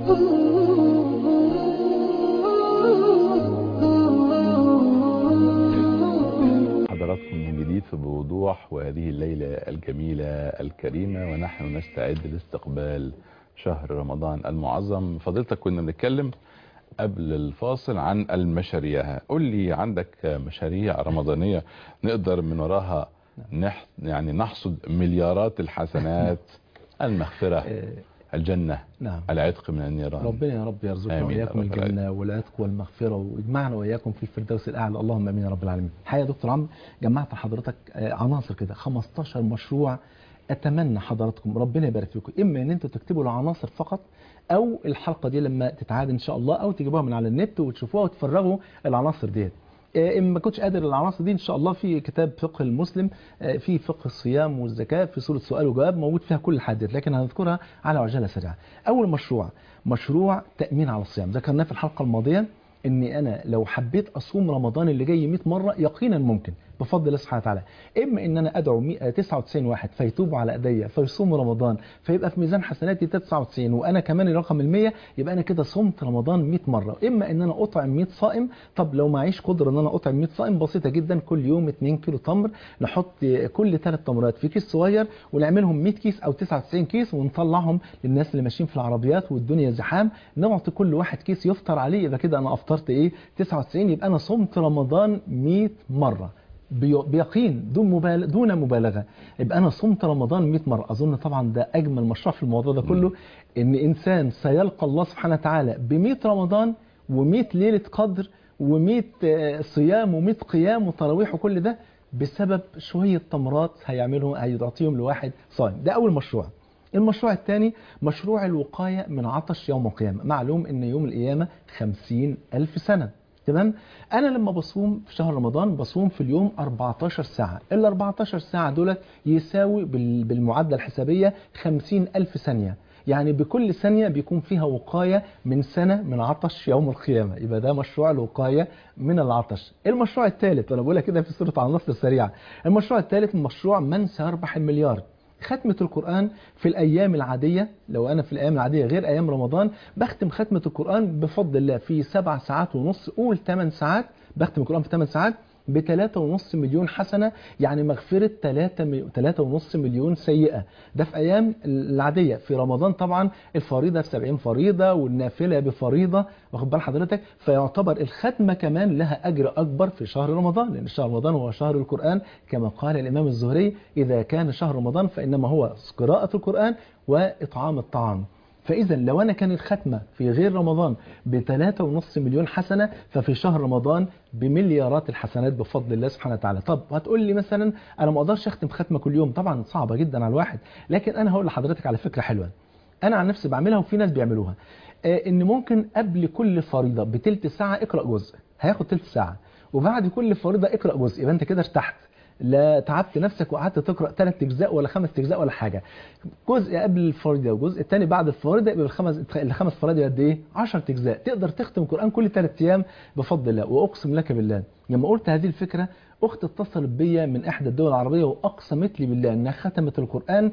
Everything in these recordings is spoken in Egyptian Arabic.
حضراتكم من جديد في بوضوح وهذه الليلة الجميلة الكريمة ونحن نستعد لاستقبال شهر رمضان المعظم فضيلتك كنا بنتكلم قبل الفاصل عن المشاريع قول لي عندك مشاريع رمضانية نقدر من وراها نح يعني نحصد مليارات الحسنات المغفرة الجنة نعم العتق من النيران ربنا يا رب يرزقنا آمين يا وإياكم رب العالمين. الجنة والعتق والمغفرة ويجمعنا وإياكم في الفردوس الأعلى اللهم أمين يا رب العالمين الحقيقة يا دكتور عمرو جمعت لحضرتك آه، عناصر كده 15 مشروع أتمنى حضراتكم ربنا يبارك فيكم إما إن أنتوا تكتبوا العناصر فقط أو الحلقة دي لما تتعاد إن شاء الله أو تجيبوها من على النت وتشوفوها وتفرغوا العناصر ديت آه، إن ما كنتش قادر العناصر دي إن شاء الله في كتاب فقه المسلم آه، في فقه الصيام والزكاة في سورة سؤال وجواب موجود فيها كل الحاجات لكن هنذكرها على عجالة سريعة أول مشروع مشروع تأمين على الصيام ذكرناه في الحلقة الماضية اني انا لو حبيت اصوم رمضان اللي جاي 100 مره يقينا ممكن بفضل الله سبحانه وتعالى اما ان انا ادعو 100 99 واحد فيتوبوا على ايديا فيصوموا رمضان فيبقى في ميزان حسناتي 99 وانا كمان الرقم ال 100 يبقى انا كده صمت رمضان 100 مره اما ان انا اطعم 100 صائم طب لو معيش قدره ان انا اطعم 100 صائم بسيطه جدا كل يوم 2 كيلو تمر نحط كل ثلاث تمرات في كيس صغير ونعملهم 100 كيس او 99 كيس ونطلعهم للناس اللي ماشيين في العربيات والدنيا زحام نعطي كل واحد كيس يفطر عليه يبقى كده انا افطرت ايه 99 يبقى انا صمت رمضان 100 مره بي- بيقين دون مبالغ دون مبالغه يبقى انا صمت رمضان 100 مره اظن طبعا ده اجمل مشروع في الموضوع ده كله ان انسان سيلقى الله سبحانه وتعالى ب 100 رمضان و100 ليله قدر و100 صيام و100 قيام وتراويح وكل ده بسبب شويه تمرات هيعملهم هيعطيهم لواحد صائم ده اول مشروع المشروع الثاني مشروع الوقاية من عطش يوم القيامة معلوم ان يوم القيامة خمسين ألف سنة تمام انا لما بصوم في شهر رمضان بصوم في اليوم 14 ساعة ال 14 ساعة دولت يساوي بال- بالمعادلة الحسابية 50 ألف ثانية يعني بكل ثانية بيكون فيها وقاية من سنة من عطش يوم القيامة يبقى ده مشروع الوقاية من العطش المشروع الثالث وانا بقولها كده في سورة عناصر سريعة المشروع الثالث مشروع من سيربح المليار ختمة القرآن في الأيام العادية لو أنا في الأيام العادية غير أيام رمضان بختم ختمة القرآن بفضل الله في سبع ساعات ونص قول ثمان ساعات بختم القرآن في ثمان ساعات بثلاثة ونص مليون حسنة يعني مغفرة ثلاثة ثلاثة ونص مليون سيئة ده في أيام العادية في رمضان طبعا الفريضة في 70 فريضة والنافلة بفريضة واخد بال حضرتك فيعتبر الختمة كمان لها أجر أكبر في شهر رمضان لأن شهر رمضان هو شهر القرآن كما قال الإمام الزهري إذا كان شهر رمضان فإنما هو قراءة القرآن وإطعام الطعام فإذا لو أنا كان الختمة في غير رمضان بثلاثة ونص مليون حسنة ففي شهر رمضان بمليارات الحسنات بفضل الله سبحانه وتعالى طب هتقول لي مثلا أنا ما أقدرش أختم ختمة كل يوم طبعا صعبة جدا على الواحد لكن أنا هقول لحضرتك على فكرة حلوة أنا عن نفسي بعملها وفي ناس بيعملوها آه، إن ممكن قبل كل فريضة بتلت ساعة اقرأ جزء هياخد تلت ساعة وبعد كل فريضة اقرأ جزء يبقى أنت كده ارتحت لا تعبت نفسك وقعدت تقرا ثلاث اجزاء ولا خمس اجزاء ولا حاجه جزء قبل الفريضه وجزء الثاني بعد الفريضه يبقى الخمس الخمس فرائض قد ايه 10 اجزاء تقدر تختم القران كل ثلاث ايام بفضل الله واقسم لك بالله لما قلت هذه الفكره اخت اتصلت بيا من احدى الدول العربيه واقسمت لي بالله انها ختمت القران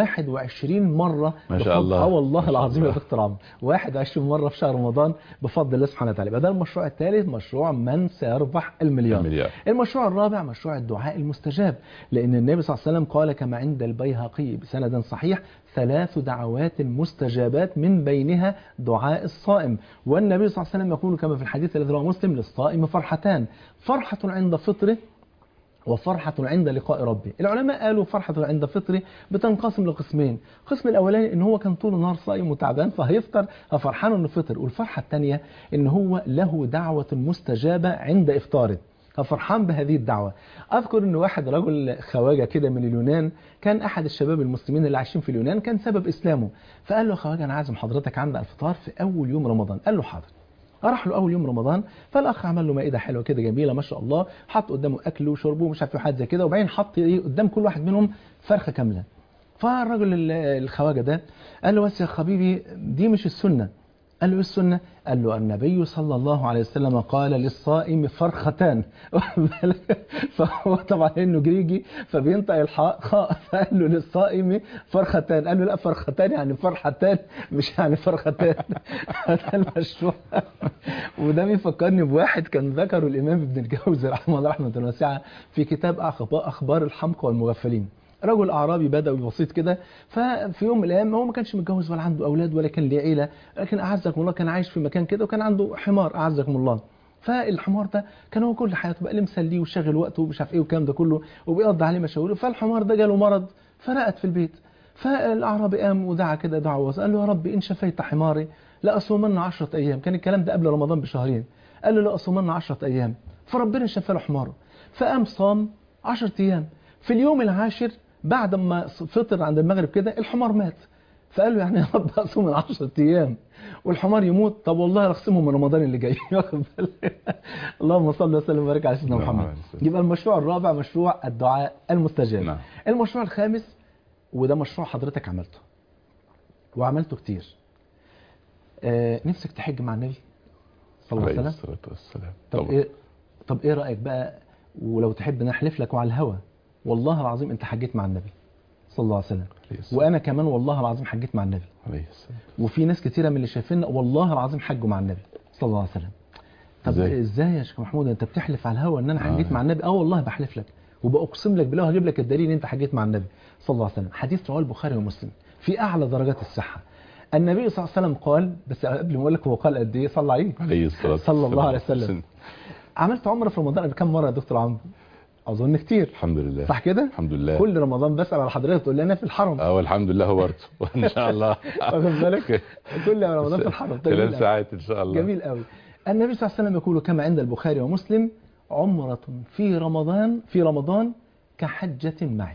21 مره ما شاء بفضل- الله. اه والله ما شاء العظيم يا الله. دكتور عمرو 21 مره في شهر رمضان بفضل الله سبحانه وتعالى يبقى ده المشروع الثالث مشروع من سيربح المليار المليار. المشروع الرابع مشروع الدعاء المستجاب لأن النبي صلى الله عليه وسلم قال كما عند البيهقي بسند صحيح ثلاث دعوات مستجابات من بينها دعاء الصائم والنبي صلى الله عليه وسلم يقول كما في الحديث الذي رواه مسلم للصائم فرحتان فرحة عند فطره وفرحة عند لقاء ربه العلماء قالوا فرحة عند فطره بتنقسم لقسمين القسم الأولاني إن هو كان طول النهار صائم وتعبان فهيفطر ففرحان إنه فطر والفرحة الثانية إن هو له دعوة مستجابة عند إفطاره ففرحان بهذه الدعوة أذكر أن واحد رجل خواجة كده من اليونان كان أحد الشباب المسلمين اللي عايشين في اليونان كان سبب إسلامه فقال له يا خواجة أنا عازم حضرتك عند الفطار في أول يوم رمضان قال له حاضر راح له اول يوم رمضان فالاخ عمل له مائده حلوه كده جميله ما شاء الله حط قدامه اكل وشرب ومش عارف إيه حاجه زي كده وبعدين حط ايه قدام كل واحد منهم فرخه كامله فالراجل ال- الخواجه ده قال له بس يا حبيبي دي مش السنه قال له ايه السنه قال له النبي صلى الله عليه وسلم قال للصائم فرختان فهو طبعا انه جريجي فبينطق الحاء خاء فقال له للصائم فرختان قال له لا فرختان يعني فرحتان مش يعني فرختان هذا المشروع وده بيفكرني بواحد كان ذكره الامام ابن الجوزي رحمه الله رحمه واسعه في كتاب اخبار اخبار الحمقى والمغفلين رجل اعرابي بدوي بسيط كده ففي يوم من الايام هو ما كانش متجوز ولا عنده اولاد ولا كان ليه عيله لكن اعزكم الله كان عايش في مكان كده وكان عنده حمار اعزكم الله فالحمار ده كان هو كل حياته بقى اللي مسليه وشاغل وقته ومش عارف ايه والكلام ده كله وبيقضي عليه مشاويره فالحمار ده جاله مرض فرقت في البيت فالاعرابي قام ودعا كده دعوه قال له يا رب ان شفيت حماري لاصومن 10 ايام كان الكلام ده قبل رمضان بشهرين قال له لاصومن 10 ايام فربنا شفى له حماره فقام صام 10 ايام في اليوم العاشر بعد ما فطر عند المغرب كده الحمار مات فقال له يعني يا رب اصوم من 10 ايام والحمار يموت طب والله اخصمه من رمضان اللي جاي اللهم صل وسلم وبارك على سيدنا محمد يبقى المشروع الرابع مشروع الدعاء المستجاب نعم. المشروع الخامس وده مشروع حضرتك عملته وعملته كتير آه نفسك تحج مع النبي صلى الله عليه عليه وسلم الصلاة والسلام طب طبعا ايه طب ايه رايك بقى ولو تحب نحلف لك وعلى الهوى والله العظيم انت حجيت مع النبي صلى الله عليه وسلم عليه الصلاة وانا كمان والله العظيم حجيت مع النبي عليه الصلاة وفي ناس كتيره من اللي شايفيننا والله العظيم حجوا مع النبي صلى الله عليه وسلم طب إزاي؟ ازاي يا شيخ محمود انت بتحلف على الهوى ان انا آه. حجيت مع النبي اه والله بحلف لك وباقسم لك بالله وهجيب لك الدليل ان انت حجيت مع النبي صلى الله عليه وسلم حديث رواه البخاري ومسلم في اعلى درجات الصحه النبي صلى الله عليه وسلم قال بس قبل ما اقول لك هو قال قد ايه صلى عليه عليه الصلاة صلى الله عليه والسلام. وسلم. عملت عمره في رمضان بكم مره يا دكتور عمرو اظن كتير الحمد لله صح كده الحمد لله كل رمضان بسال على حضرتك تقول لي انا في الحرم اه والحمد لله هو برضه وان شاء الله واخد بالك كل رمضان في الحرم طيب خلال جميل ساعات ان شاء الله جميل قوي النبي صلى الله عليه وسلم يقول كما عند البخاري ومسلم عمرة في رمضان في رمضان كحجة معي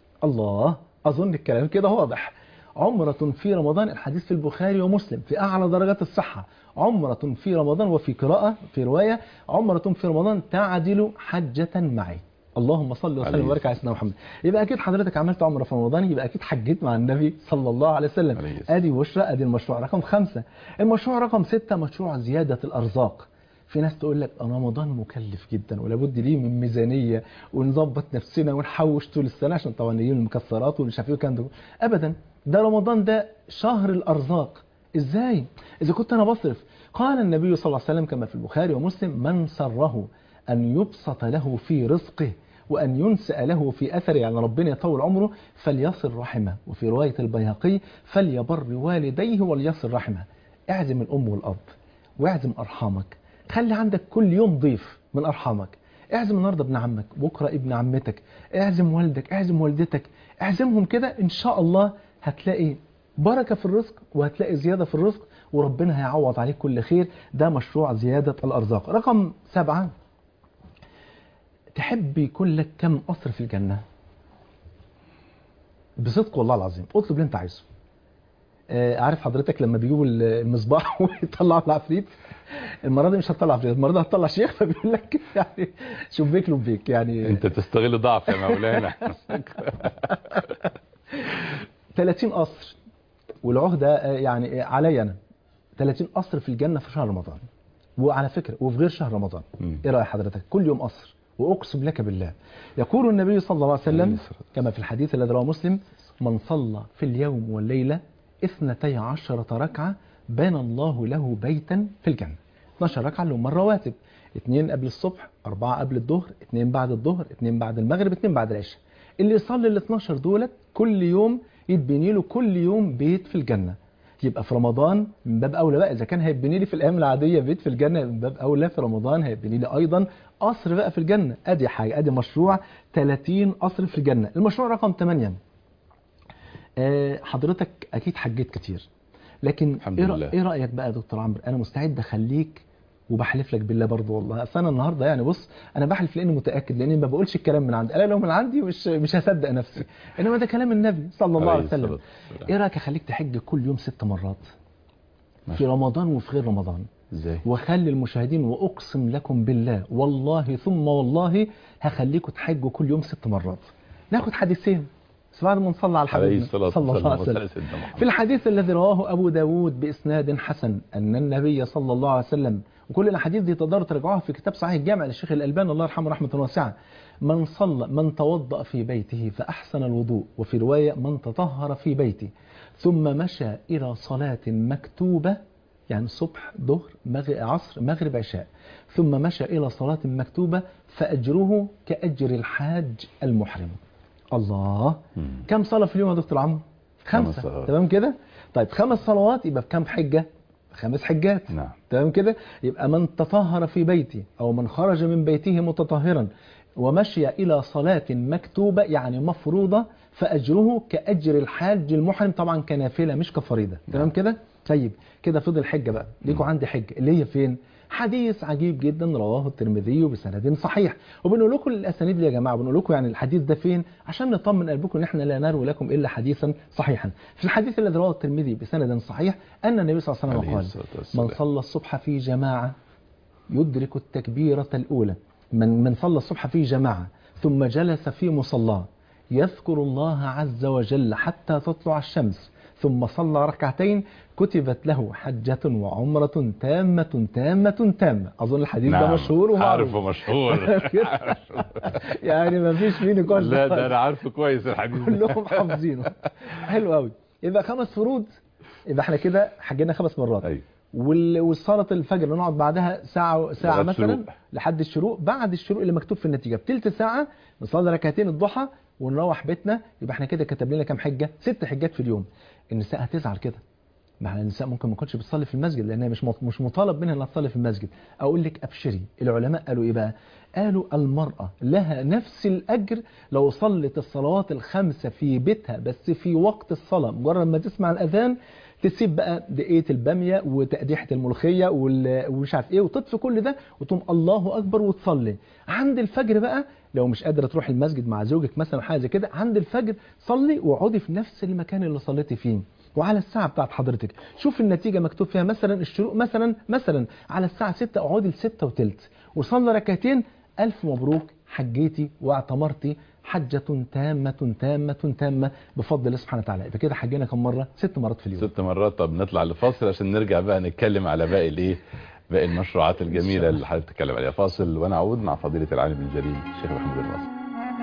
الله أظن الكلام كده واضح عمرة في رمضان الحديث في البخاري ومسلم في أعلى درجات الصحة عمرة في رمضان وفي قراءة في رواية عمرة في رمضان تعدل حجة معي اللهم صل وسلم عليه وبارك على سيدنا محمد يبقى اكيد حضرتك عملت عمره في رمضان يبقى اكيد حجيت مع النبي صلى الله عليه وسلم عليه الصلاة ادي بشرى ادي المشروع رقم خمسة المشروع رقم ستة مشروع زيادة الارزاق في ناس تقول لك رمضان مكلف جدا ولابد ليه من ميزانيه ونظبط نفسنا ونحوش طول السنه عشان طبعا نجيب المكسرات والمش عارف ايه والكلام ده ابدا ده رمضان ده شهر الارزاق ازاي اذا كنت انا بصرف قال النبي صلى الله عليه وسلم كما في البخاري ومسلم من سره ان يبسط له في رزقه وأن ينسأ له في أثره يعني ربنا يطول عمره فليصل رحمه وفي رواية البيهقي فليبر والديه وليصل رحمه اعزم الأم والأب واعزم أرحامك خلي عندك كل يوم ضيف من أرحامك اعزم النهارده ابن عمك بكرة ابن عمتك اعزم والدك اعزم والدتك اعزمهم كده إن شاء الله هتلاقي بركة في الرزق وهتلاقي زيادة في الرزق وربنا هيعوض عليك كل خير ده مشروع زيادة الأرزاق رقم سبعة تحب يكون لك كم قصر في الجنة بصدق والله العظيم اطلب اللي انت عايزه آه، عارف حضرتك لما بيجيبوا المصباح ويطلعوا العفريت المره دي مش هتطلع عفريت المره دي هتطلع شيخ فبيقول لك يعني شبيك لبيك يعني انت تستغل ضعف يا مولانا 30 قصر والعهده آه، يعني آه، عليا انا 30 قصر في الجنه في شهر رمضان وعلى فكره وفي غير شهر رمضان مم. ايه راي حضرتك كل يوم قصر واقسم لك بالله يقول النبي صلى الله عليه عليه وسلم الصلاة كما في الحديث الذي رواه مسلم من صلى في اليوم والليله اثنتي عشرة ركعه بنى الله له بيتا في الجنه 12 ركعه اللي هم الرواتب اثنين قبل الصبح أربعة قبل الظهر اثنين بعد الظهر اثنين بعد المغرب اثنين بعد العشاء اللي يصلي ال 12 دولت كل يوم يتبني له كل يوم بيت في الجنة يبقى في رمضان من باب اولى بقى اذا كان هيبني لي في الايام العاديه بيت في الجنه من باب اولى في رمضان هيبني لي ايضا قصر بقى في الجنه ادي حاجه ادي مشروع 30 قصر في الجنه المشروع رقم 8 آه، حضرتك اكيد حجيت كتير لكن الحمد ايه رأ- لله. ايه رايك بقى يا دكتور عمرو انا مستعد اخليك وبحلف لك بالله برضه والله اصل انا النهارده يعني بص انا بحلف لاني متاكد لاني ما بقولش الكلام من عندي انا لو من عندي مش مش هصدق نفسي انما ده كلام النبي صلى الله عليه وسلم الصلاة والسلام. ايه رايك اخليك تحج كل يوم ست مرات ما في رمضان وفي غير رمضان ازاي وخلي المشاهدين واقسم لكم بالله والله ثم والله هخليكم تحجوا كل يوم ست مرات ناخد حديثين بس بعد ما نصلي على عليه حبيبنا الصلاة صلى الله عليه والسلام وسلم سيدنا محمد في الحديث الذي رواه أبو داود بإسناد حسن أن النبي صلى الله عليه وسلم وكل الأحاديث دي تقدروا ترجعوها في كتاب صحيح الجامع للشيخ الألباني الله يرحمه رحمة واسعة من صلى من توضأ في بيته فأحسن الوضوء وفي رواية من تطهر في بيته ثم مشى إلى صلاة مكتوبة يعني صبح ظهر مغرب عصر مغرب عشاء ثم مشى إلى صلاة مكتوبة فأجره كأجر الحاج المحرم الله مم. كم صلاة في اليوم يا دكتور عمرو خمس خمسة صلوات. تمام كده طيب خمس صلوات يبقى بكم حجة خمس حجات نعم تمام كده يبقى من تطهر في بيته أو من خرج من بيته متطهرا ومشي إلى صلاة مكتوبة يعني مفروضة فأجره كأجر الحاج المحرم طبعا كنافلة مش كفريضة تمام نعم. كده طيب كده فضل حجة بقى ليكوا عندي حجة اللي هي فين حديث عجيب جدا رواه الترمذي بسند صحيح وبنقول لكم الاسانيد دي يا جماعه بنقول لكم يعني الحديث ده فين عشان نطمن قلبكم ان احنا لا نروي لكم الا حديثا صحيحا في الحديث الذي رواه الترمذي بسند صحيح ان النبي صلى الله عليه وسلم عليه قال الصلاة من والسلام صلى الصبح في جماعة يدرك التكبيرة الأولى من من صلى الصبح في جماعة ثم جلس في مصلاه يذكر الله عز وجل حتى تطلع الشمس ثم صلى ركعتين كتبت له حجة وعمرة تامة تامة تامة أظن الحديث ده نعم. مشهور ومعروف عارفه مشهور يعني ما فيش فيه نقاش لا ده ده انا عارفه كويس الحديث ده. كلهم حافظينه حلو قوي يبقى خمس فروض يبقى احنا كده حجينا خمس مرات ايوه وال- والصلاة الفجر نقعد بعدها ساعة ساعة لغاية مثلا الشروق. لحد الشروق بعد الشروق اللي مكتوب في النتيجة بتلت ساعة نصلي ركعتين الضحى ونروح بيتنا يبقى احنا كده كتب لنا كام حجة ست حجات في اليوم النساء هتزعل كده مع النساء ممكن ما تكونش بتصلي في المسجد لانها مش مط- مش مطالب منها انها تصلي في المسجد اقول لك ابشري العلماء قالوا ايه بقى قالوا المرأة لها نفس الأجر لو صلت الصلوات الخمسة في بيتها بس في وقت الصلاة مجرد ما تسمع الأذان تسيب بقى دقيقة البامية وتقديحة الملوخية وال- ومش عارف ايه وتطفي كل ده وتقوم الله أكبر وتصلي عند الفجر بقى لو مش قادرة تروح المسجد مع زوجك مثلا حاجة زي كده عند الفجر صلي واقعدي في نفس المكان اللي صليتي فيه وعلى الساعة بتاعت حضرتك شوف النتيجة مكتوب فيها مثلا الشروق مثلا مثلا على الساعة 6 اقعدي ل 6 وتلت وصلي ركعتين ألف مبروك حجيتي واعتمرتي حجة تامة تامة تامة بفضل الله سبحانه وتعالى يبقى كده حجينا كم مرة؟ ست مرات في اليوم ست مرات طب نطلع لفاصل عشان نرجع بقى نتكلم على باقي الايه باقي المشروعات الجميله اللي حضرتك بتتكلم عليها فاصل ونعود مع فضيله العالم الجليل الشيخ محمود الناصر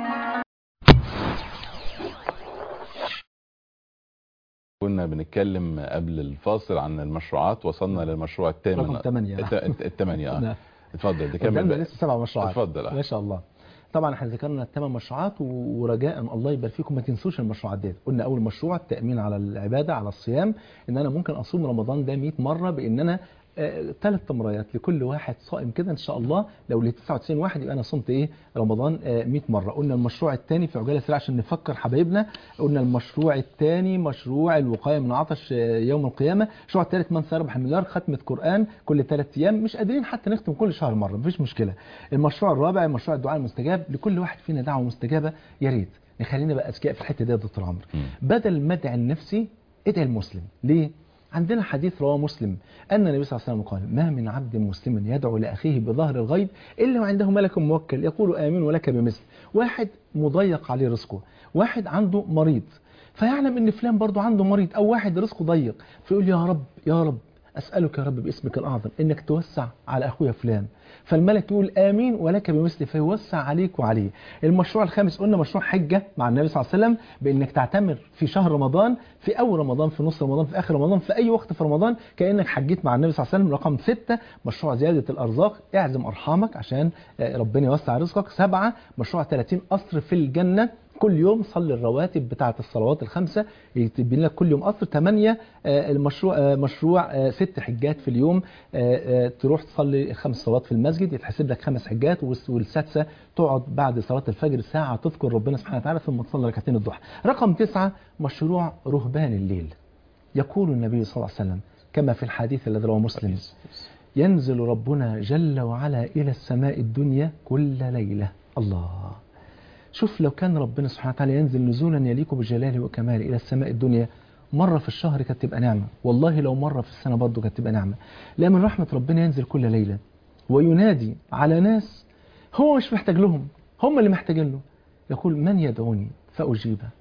كنا بنتكلم قبل الفاصل عن المشروعات وصلنا للمشروع الثامن رقم ثمانية. الت- الت- الثمانية اه نعم. اتفضل تكمل قدامنا بقى لسه سبع مشروعات اتفضل ما شاء الله طبعا احنا ذكرنا الثمان مشروعات و- ورجاء الله يبارك فيكم ما تنسوش المشروعات ديت قلنا اول مشروع التامين على العباده على الصيام ان انا ممكن اصوم رمضان ده 100 مره بان انا ثلاث تمريات لكل واحد صائم كده ان شاء الله لو ل 99 واحد يبقى انا صمت ايه رمضان آه، 100 مره قلنا المشروع الثاني في عجاله سريعه عشان نفكر حبايبنا قلنا المشروع الثاني مشروع الوقايه من عطش آه، يوم القيامه المشروع الثالث من سيربح المليار ختمه قران كل ثلاث ايام مش قادرين حتى نختم كل شهر مره مفيش مشكله المشروع الرابع مشروع الدعاء المستجاب لكل واحد فينا دعوه مستجابه يا ريت نخلينا بقى اذكياء في الحته دي يا دكتور عمرو مم. بدل ما ادعي لنفسي ادعي المسلم ليه عندنا حديث رواه مسلم أن النبي صلى الله عليه وسلم قال ما من عبد مسلم يدعو لأخيه بظهر الغيب إلا وعنده ملك موكل يقول آمين ولك بمثل واحد مضيق عليه رزقه واحد عنده مريض فيعلم ان فلان برضه عنده مريض او واحد رزقه ضيق فيقول يا رب يا رب اسالك يا رب باسمك الاعظم انك توسع على اخويا فلان فالملك يقول امين ولك بمثل فيوسع عليك وعليه المشروع الخامس قلنا مشروع حجه مع النبي صلى الله عليه وسلم بانك تعتمر في شهر رمضان في اول رمضان في نص رمضان في اخر رمضان في اي وقت في رمضان كانك حجيت مع النبي صلى الله عليه وسلم رقم ستة مشروع زياده الارزاق اعزم ارحامك عشان آه، ربنا يوسع رزقك سبعة مشروع 30 قصر في الجنه كل يوم صلي الرواتب بتاعة الصلوات الخمسة يتبين لك كل يوم قصر ثمانية آه، المشروع آه، مشروع آه، ست حجات في اليوم آه، آه، تروح تصلي خمس صلوات في المسجد يتحسب لك خمس حجات والس- والسادسة تقعد بعد صلاة الفجر ساعة تذكر ربنا سبحانه وتعالى ثم تصلي ركعتين الضحى رقم تسعة مشروع رهبان الليل يقول النبي صلى الله عليه وسلم كما في الحديث الذي رواه مسلم ينزل ربنا جل وعلا إلى السماء الدنيا كل ليلة الله شوف لو كان ربنا سبحانه وتعالى ينزل نزولا يليق بجلاله وكماله إلى السماء الدنيا مرة في الشهر كانت تبقى نعمة والله لو مرة في السنة برضه كانت تبقى نعمة لا من رحمة ربنا ينزل كل ليلة وينادي على ناس هو مش محتاج لهم هم اللي محتاجين له يقول من يدعوني فأجيبه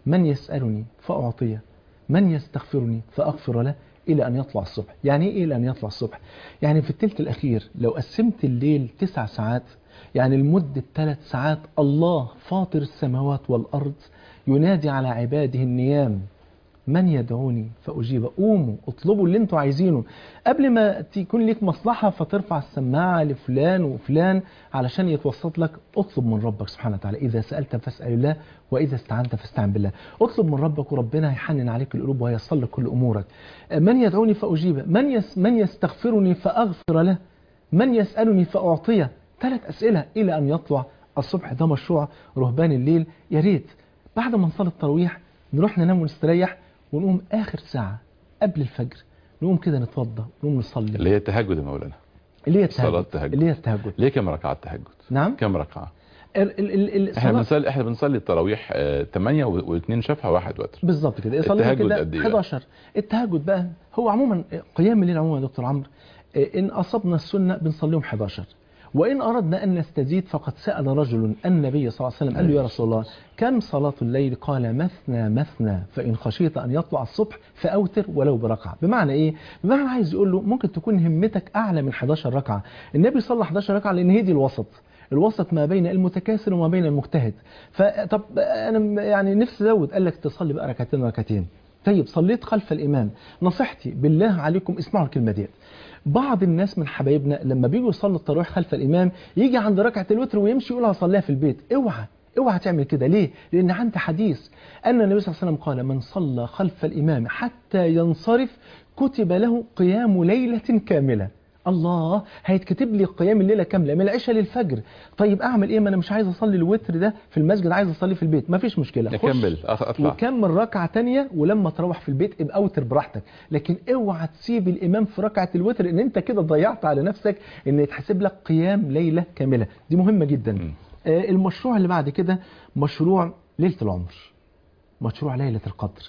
من يسألني فأعطيه من يستغفرني فأغفر له إلى أن يطلع الصبح يعني إيه إلى أن يطلع الصبح يعني في الثلث الأخير لو قسمت الليل تسع ساعات يعني لمدة ثلاث ساعات الله فاطر السماوات والأرض ينادي على عباده النيام من يدعوني فأجيب قوموا اطلبوا اللي انتوا عايزينه قبل ما تكون ليك مصلحة فترفع السماعة لفلان وفلان علشان يتوسط لك اطلب من ربك سبحانه وتعالى إذا سألت فاسأل الله وإذا استعنت فاستعن بالله اطلب من ربك وربنا هيحنن عليك القلوب وهيصل لك كل أمورك من يدعوني فأجيبه من, يس من يستغفرني فأغفر له من يسألني فأعطيه ثلاث أسئلة إلى أن يطلع الصبح ده مشروع رهبان الليل يا ريت بعد ما نصلي التراويح نروح ننام ونستريح ونقوم آخر ساعة قبل الفجر نقوم كده نتوضى ونقوم نصلي اللي هي التهجد يا مولانا اللي هي صلاة التهجد التهجد. اللي هي التهجد ليه كم ركعة التهجد نعم كم ركعة ال ال ال ال احنا الصلاة- بنصلي احنا بنصلي التراويح 8 واثنين شفعة واحد وتر بالظبط كده يصلي التهجد كده قد إيه بقى؟ 11 التهجد بقى هو عموما قيام الليل عموما يا دكتور عمرو آه، ان اصبنا السنه بنصليهم 11 وان اردنا ان نستزيد فقد سال رجل النبي صلى الله عليه وسلم قال له يا رسول الله كم صلاه الليل قال مثنى مثنى فان خشيت ان يطلع الصبح فاوتر ولو بركعه بمعنى ايه بمعنى عايز يقول له ممكن تكون همتك اعلى من 11 ركعه النبي صلى 11 ركعه لان هي دي الوسط الوسط ما بين المتكاسل وما بين المجتهد فطب انا يعني نفسي ازود قال لك تصلي بقى ركعتين ركعتين طيب صليت خلف الامام نصيحتي بالله عليكم اسمعوا الكلمه ديت بعض الناس من حبايبنا لما بيجوا يصلوا التراويح خلف الامام يجي عند ركعه الوتر ويمشي يقول هصليها في البيت اوعى اوعى تعمل كده ليه لان عندي حديث ان النبي صلى الله عليه وسلم قال من صلى خلف الامام حتى ينصرف كتب له قيام ليله كامله الله هيتكتب لي قيام الليله كامله من العشاء للفجر طيب اعمل ايه ما انا مش عايز اصلي الوتر ده في المسجد عايز اصلي في البيت مفيش مشكله خش نكمل أخ- اطلع وكمل ركعة تانية ولما تروح في البيت ابقى اوتر براحتك لكن اوعى تسيب الامام في ركعة الوتر ان انت كده ضيعت على نفسك ان يتحسب لك قيام ليلة كاملة دي مهمة جدا مم. آه المشروع اللي بعد كده مشروع ليلة العمر مشروع ليلة القدر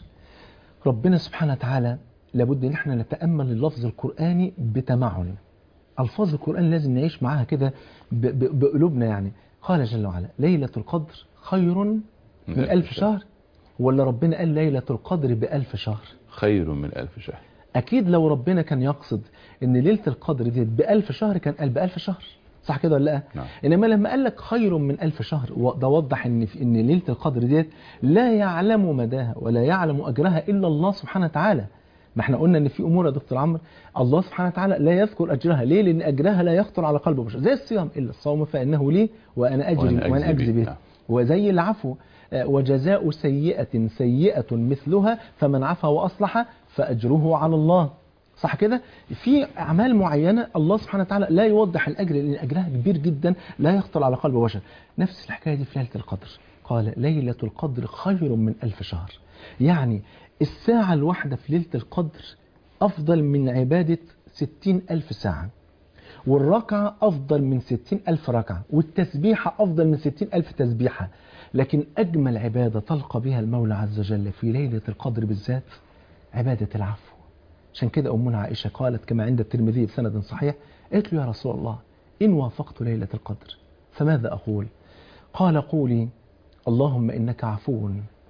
ربنا سبحانه وتعالى لابد ان احنا نتامل اللفظ القراني بتمعن الفاظ القران لازم نعيش معاها كده ب- ب- بقلوبنا يعني قال جل وعلا ليله القدر خير من ألف شهر ولا ربنا قال ليلة القدر بألف شهر خير من ألف شهر أكيد لو ربنا كان يقصد إن ليلة القدر دي بألف شهر كان قال بألف شهر صح كده ولا لا؟ نعم. إنما لما قال لك خير من ألف شهر و- ده وضح إن في إن ليلة القدر ديت لا يعلم مداها ولا يعلم أجرها إلا الله سبحانه وتعالى ما احنا قلنا ان في امور يا دكتور عمرو الله سبحانه وتعالى لا يذكر اجرها ليه لان اجرها لا يخطر على قلب بشر زي الصيام الا الصوم فانه لي وانا اجري وأنا وانا أجزي اجزي به. به نعم. وزي العفو آه، وجزاء سيئة سيئة مثلها فمن عفا وأصلح فأجره على الله صح كده في أعمال معينة الله سبحانه وتعالى لا يوضح الأجر لأن أجرها كبير جدا لا يخطر على قلب بشر نفس الحكاية دي في ليلة القدر قال ليلة القدر خير من ألف شهر يعني الساعة الواحدة في ليلة القدر أفضل من عبادة ستين ألف ساعة والركعة أفضل من ستين ألف ركعة والتسبيحة أفضل من ستين ألف تسبيحة لكن أجمل عبادة تلقى بها المولى عز وجل في ليلة القدر بالذات عبادة العفو عشان كده أمنا عائشة قالت كما عند الترمذي بسند صحيح قالت له يا رسول الله إن وافقت ليلة القدر فماذا أقول قال قولي اللهم إنك عفو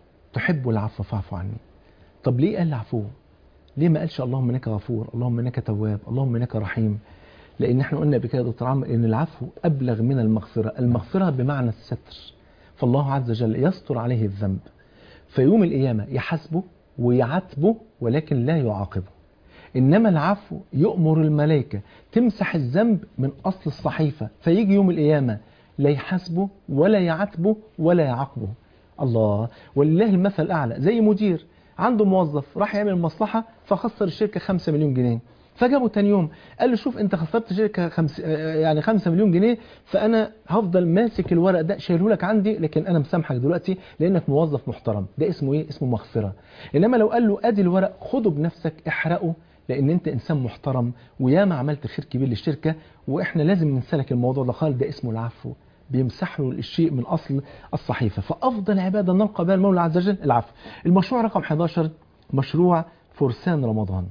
تحب العفو فاعف عني طب ليه قال عفو ليه ما قالش اللهم انك غفور اللهم انك تواب اللهم انك رحيم لان احنا قلنا قبل كده يا دكتور عمرو ان العفو ابلغ من المغفره المغفره بمعنى الستر فالله عز وجل يستر عليه الذنب فيوم القيامه يحاسبه ويعاتبه ولكن لا يعاقبه انما العفو يؤمر الملائكه تمسح الذنب من اصل الصحيفه فيجي يوم القيامه لا يحاسبه ولا يعاتبه ولا يعاقبه الله ولله المثل الاعلى زي مدير عنده موظف راح يعمل مصلحه فخسر الشركه 5 مليون جنيه فجابه تاني يوم قال له شوف انت خسرت شركه خمس آه، يعني 5 مليون جنيه فانا هفضل ماسك الورق ده شايله لك عندي لكن انا مسامحك دلوقتي لانك موظف محترم ده اسمه ايه اسمه مغفره انما لو قال له ادي الورق خده بنفسك احرقه لان انت انسان محترم وياما عملت خير كبير للشركه واحنا لازم ننسلك الموضوع ده قال ده اسمه العفو بيمسح له الشيء من اصل الصحيفه فافضل عباده نلقى بها المولى عز وجل العفو المشروع رقم 11 مشروع فرسان رمضان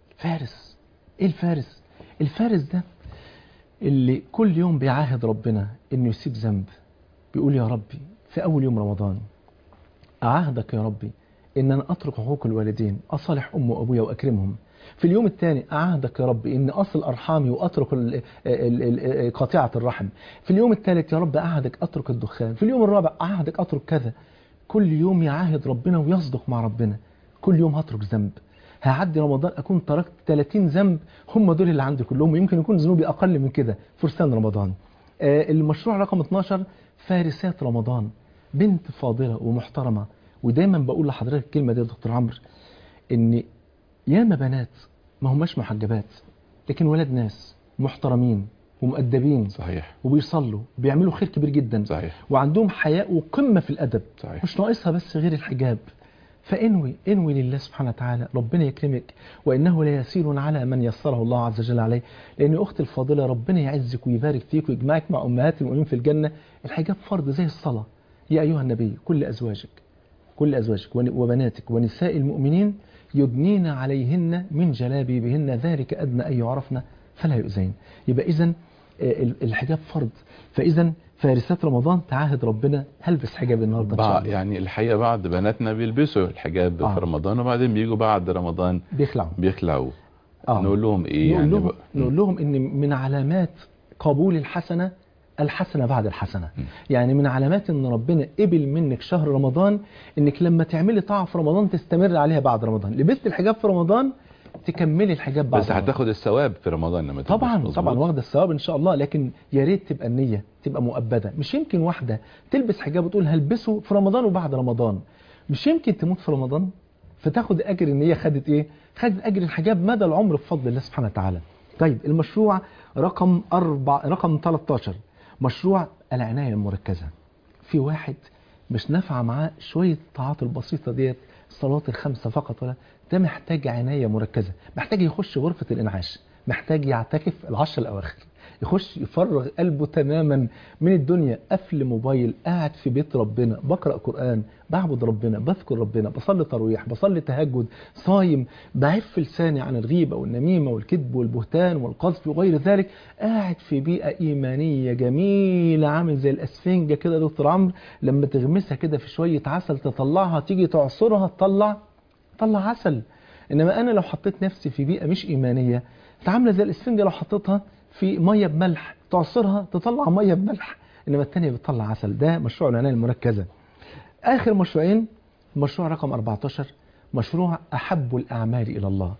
فارس ايه الفارس الفارس ده اللي كل يوم بيعاهد ربنا انه يسيب ذنب بيقول يا ربي في اول يوم رمضان أعهدك يا ربي إن أنا أترك حقوق الوالدين أصالح أمي وأبويا وأكرمهم في اليوم الثاني أعهدك يا رب إن أصل أرحامي وأترك ال- ال- ال- قطيعة الرحم في اليوم الثالث يا رب أعهدك أترك الدخان في اليوم الرابع أعهدك أترك كذا كل يوم يعاهد ربنا ويصدق مع ربنا كل يوم هترك ذنب هعدي رمضان أكون تركت 30 ذنب هم دول اللي عندي كلهم ويمكن يكون ذنوبي أقل من كده فرسان رمضان آه، المشروع رقم 12 فارسات رمضان بنت فاضلة ومحترمة ودايما بقول لحضرتك الكلمة دي يا دكتور عمرو ان ياما بنات ما هماش محجبات لكن ولاد ناس محترمين ومؤدبين صحيح وبيصلوا بيعملوا خير كبير جدا صحيح وعندهم حياء وقمة في الأدب صحيح مش ناقصها بس غير الحجاب فانوي انوي لله سبحانه وتعالى ربنا يكرمك وانه ليسير على من يسره الله عز وجل عليه لان اختي الفاضله ربنا يعزك ويبارك فيك ويجمعك مع امهات المؤمنين في الجنه الحجاب فرض زي الصلاه يا ايها النبي كل ازواجك كل ازواجك ون- وبناتك ونساء المؤمنين يدنين عليهن من جلابيبهن ذلك ادنى ان يعرفن فلا يؤذين يبقى اذا الحجاب فرض فاذا فارسات رمضان تعاهد ربنا هلبس حجاب النهارده ان شاء بع- الله يعني الحقيقه بعض بناتنا بيلبسوا الحجاب آه. في رمضان وبعدين بيجوا بعد رمضان بيخلعوا بيخلعوا آه. نقول لهم ايه نقول يعني لهم, بقى- نقول لهم ان من علامات قبول الحسنه الحسنه بعد الحسنه م. يعني من علامات ان ربنا قبل منك شهر رمضان انك لما تعملي طاعه في رمضان تستمر عليها بعد رمضان لبست الحجاب في رمضان تكملي الحجاب بعد بس رمضان. هتاخد الثواب في رمضان لما تلبس طبعا مظبوط. طبعا واخده الثواب ان شاء الله لكن يا ريت تبقى النيه تبقى مؤبده مش يمكن واحده تلبس حجاب وتقول هلبسه في رمضان وبعد رمضان مش يمكن تموت في رمضان فتاخد اجر ان هي خدت ايه خدت اجر الحجاب مدى العمر بفضل الله سبحانه وتعالى طيب المشروع رقم أربع رقم 13 مشروع العنايه المركزه في واحد مش نافعه معاه شويه الطاعات البسيطه ديت الصلوات الخمسه فقط ولا ده محتاج عنايه مركزه محتاج يخش غرفه الانعاش محتاج يعتكف العشر الاواخر يخش يفرغ قلبه تماما من الدنيا قفل موبايل قاعد في بيت ربنا بقرا قران بعبد ربنا بذكر ربنا بصلي تراويح بصلي تهجد صايم بعف لساني عن الغيبه والنميمه والكذب والبهتان والقذف وغير ذلك قاعد في بيئه ايمانيه جميله عامل زي الاسفنجه كده يا دكتور عمرو لما تغمسها كده في شويه عسل تطلعها تيجي تعصرها تطلع طلع عسل انما انا لو حطيت نفسي في بيئه مش ايمانيه عامله زي الاسفنجه لو حطيتها في ميه بملح تعصرها تطلع ميه بملح انما الثانيه بتطلع عسل ده مشروع العنايه المركزه اخر مشروعين مشروع رقم 14 مشروع احب الاعمال الى الله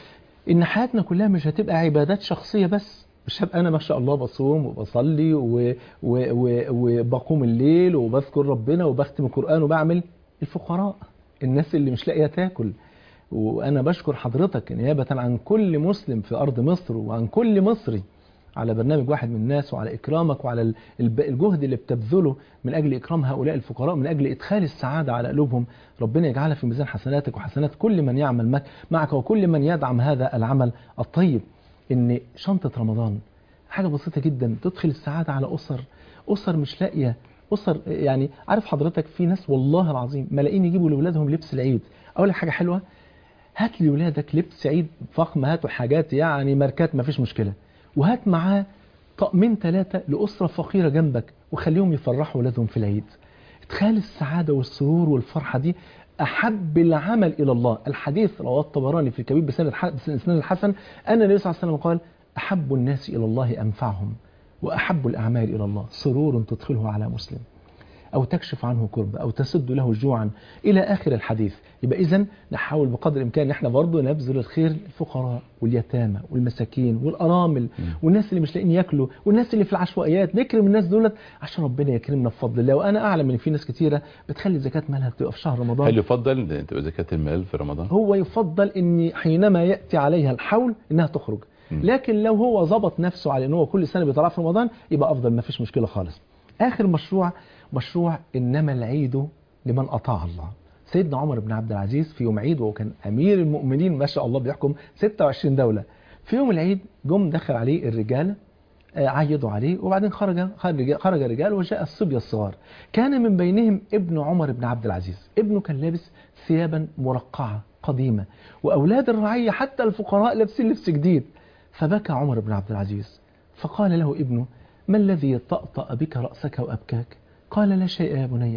ان حياتنا كلها مش هتبقى عبادات شخصيه بس مش هبقى انا ما شاء الله بصوم وبصلي و... و... و... وبقوم الليل وبذكر ربنا وبختم القران وبعمل الفقراء الناس اللي مش لاقيه تاكل وانا بشكر حضرتك نيابه عن كل مسلم في ارض مصر وعن كل مصري على برنامج واحد من الناس وعلى اكرامك وعلى ال- الب- الجهد اللي بتبذله من اجل اكرام هؤلاء الفقراء من اجل ادخال السعاده على قلوبهم ربنا يجعلها في ميزان حسناتك وحسنات كل من يعمل معك- معك وكل من يدعم هذا العمل الطيب ان شنطه رمضان حاجه بسيطه جدا تدخل السعاده على اسر اسر مش لاقيه اسر يعني عارف حضرتك في ناس والله العظيم ملاقين يجيبوا لاولادهم لبس العيد اقول لك حاجه حلوه هات لولادك لبس عيد فخم هاتوا حاجات يعني ماركات ما فيش مشكله وهات معاه طقمين ثلاثه لاسره فقيره جنبك وخليهم يفرحوا ولادهم في العيد ادخال السعاده والسرور والفرحه دي احب العمل الى الله الحديث رواه الطبراني في الكبير بسند ح- بسند الحسن ان النبي صلى الله عليه وسلم قال احب الناس الى الله انفعهم واحب الاعمال الى الله سرور تدخله على مسلم أو تكشف عنه كربة أو تسد له جوعا إلى آخر الحديث يبقى إذا نحاول بقدر الإمكان إن إحنا برضه نبذل الخير للفقراء واليتامى والمساكين والأرامل والناس اللي مش لاقيين ياكلوا والناس اللي في العشوائيات نكرم الناس دولت عشان ربنا يكرمنا بفضل الله وأنا أعلم إن في ناس كتيرة بتخلي زكاة مالها بتبقى في شهر رمضان هل يفضل ان تبقى زكاه المال في رمضان هو يفضل ان حينما ياتي عليها الحول انها تخرج م. لكن لو هو ظبط نفسه على ان هو كل سنه بيطلع في رمضان يبقى افضل ما فيش مشكله خالص اخر مشروع مشروع انما العيد لمن اطاع الله سيدنا عمر بن عبد العزيز في يوم عيد وهو كان امير المؤمنين ما شاء الله بيحكم 26 دوله في يوم العيد جم دخل عليه الرجال آه، عيدوا عليه وبعدين خرج خرج خرج الرجال وجاء الصبية الصغار كان من بينهم ابن عمر بن عبد العزيز ابنه كان لابس ثيابا مرقعة قديمة وأولاد الرعية حتى الفقراء لابسين لبس جديد فبكى عمر بن عبد العزيز فقال له ابنه ما الذي طأطأ بك رأسك وأبكاك قال لا شيء يا بني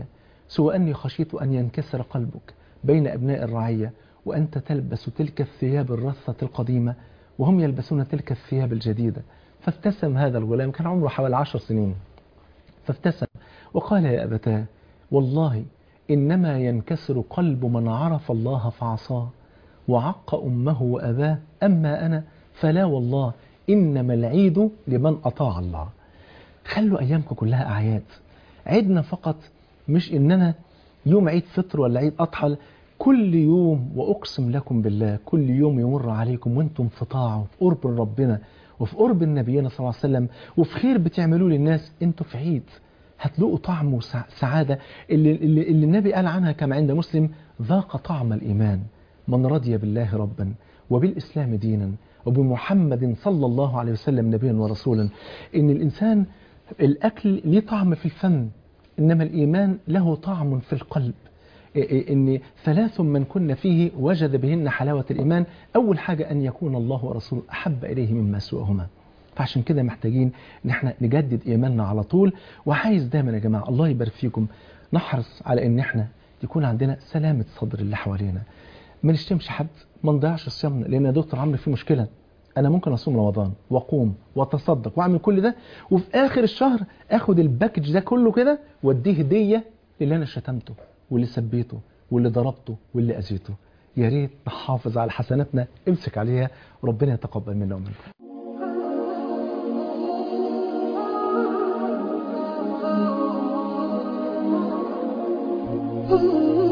سوى أني خشيت أن ينكسر قلبك بين أبناء الرعية وأنت تلبس تلك الثياب الرثة القديمة وهم يلبسون تلك الثياب الجديدة فابتسم هذا الغلام كان عمره حوالي عشر سنين فابتسم وقال يا أبتاه والله إنما ينكسر قلب من عرف الله فعصاه وعق أمه وأباه أما أنا فلا والله إنما العيد لمن أطاع الله خلوا أيامكم كلها أعياد عيدنا فقط مش إننا يوم عيد فطر ولا عيد أضحى كل يوم وأقسم لكم بالله كل يوم يمر عليكم وانتم في طاعة وفي قرب ربنا وفي قرب النبينا صلى الله عليه وسلم وفي خير بتعملوه للناس انتوا في عيد هتلاقوا طعم وسعادة اللي, اللي, اللي النبي قال عنها كما عند مسلم ذاق طعم الإيمان من رضي بالله ربا وبالإسلام دينا وبمحمد صلى الله عليه وسلم نبيا ورسولا إن الإنسان الأكل ليه طعم في الفم إنما الإيمان له طعم في القلب إن ثلاث من كن فيه وجد بهن حلاوة الإيمان أول حاجة أن يكون الله ورسوله أحب إليه مما سواهما فعشان كده محتاجين ان احنا نجدد ايماننا على طول وعايز دايما يا جماعه الله يبارك فيكم نحرص على ان احنا يكون عندنا سلامه صدر اللي حوالينا ما نشتمش حد ما نضيعش صيامنا لان يا دكتور عمرو في مشكله انا ممكن اصوم رمضان واقوم واتصدق واعمل كل ده وفي اخر الشهر اخد الباكج ده كله كده واديه هديه اللي انا شتمته واللي سبيته واللي ضربته واللي اذيته يا ريت نحافظ على حسناتنا امسك عليها وربنا يتقبل منا ومنكم Ooh.